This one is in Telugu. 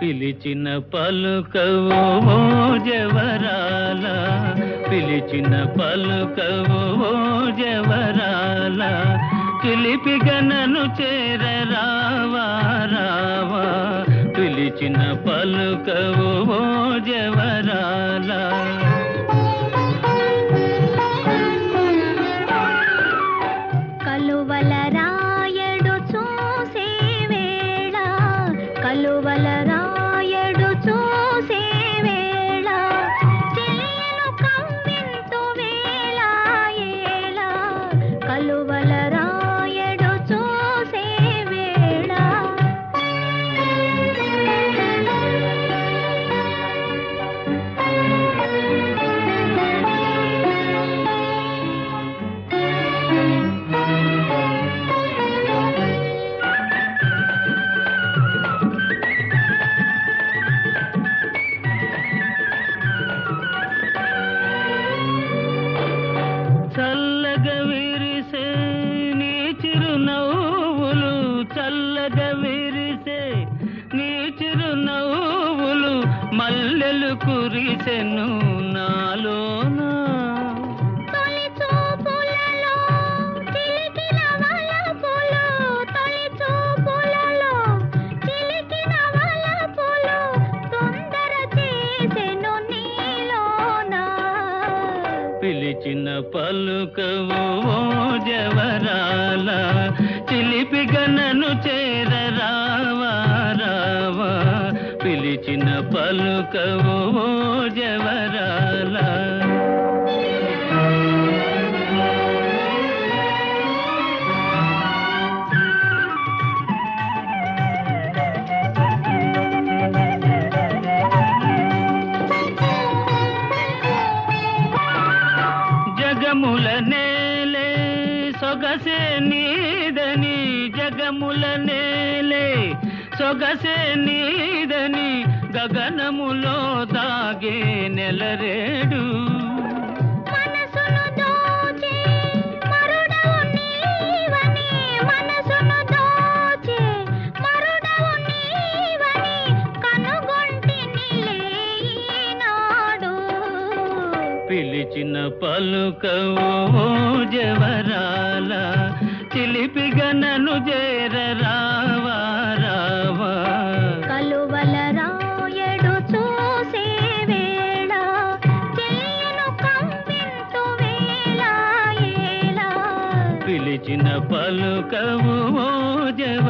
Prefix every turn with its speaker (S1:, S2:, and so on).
S1: పిలిచిన పలుకవు ఓ జవరాల పిలిచిన పలుకవు ఓ జవరాల చిలిపిగా నన్ను చేర రావా రావా పిలిచిన పలుకవు ఓ జవరాల
S2: కలువల రాయడు చూసే వేళ కలువల రాయడు చూసే వేళ చెలియను కవ్వింతు వేళ ఏళ కలువల రాయడు చూసే వేళ
S1: చల్లగా విరిసే నీ చిరునవ్వులు చల్లగా విరిసే నీ చిరునవ్వులు మల్లెలు కురిసెను నాలోనా
S2: తొలి చూపులలో చిలికిన వలపులు తొలి చూపులలో చిలికిన వలపులు తొందర చేసెను నీలోన
S1: పిలిచిన పలుకవు ఓ జవరాల చిలిపిగా నన్ను చేర రావా రావా పిలిచిన పలుకవు ఓ జవరాల జగముల నేలే సొగసే నీదని జగముల నేలే సొగసే నీదని గగనములో దాగే నెలరేడు
S2: మనసును దోచే మరుడవు నీవని మనసును దోచే మరుడవు నీవని కనుగొంటిని ఈనాడు
S1: పిలిచిన పలుకవు ఓ జవరాల చిలిపిగా నన్ను చేర రావా రావా
S2: కలువల రాయడు చూసే వేళ చెయ్యను కంపింతు వేళ ఏళ
S1: పిలిచిన పలుకవు ఓ జవ